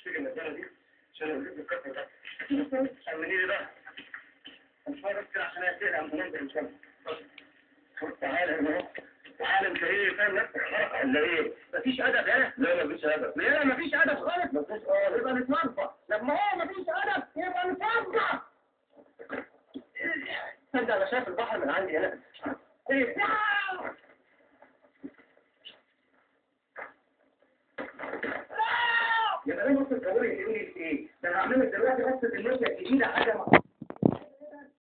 تيجي النزاله دي عشان اوريك الكفر ده خليني لي بقى مش بس كده عشان اسال عن منظر الشمس تعالى هنا اهو تعالى انت ايه فاهم نفسك حركه ولا ايه؟ مفيش ادب هنا لا مفيش ادب لا مفيش ادب خالص مفيش اه يبقى نتوظف لما هو مفيش ادب يبقى نتوظف تصدق انا شايف البحر من عندي هنا ايه يبقى انا ممكن تقولي تقولي ايه؟ ده انا هعمل لك دلوقتي بس الموسيقى الجديده حاجه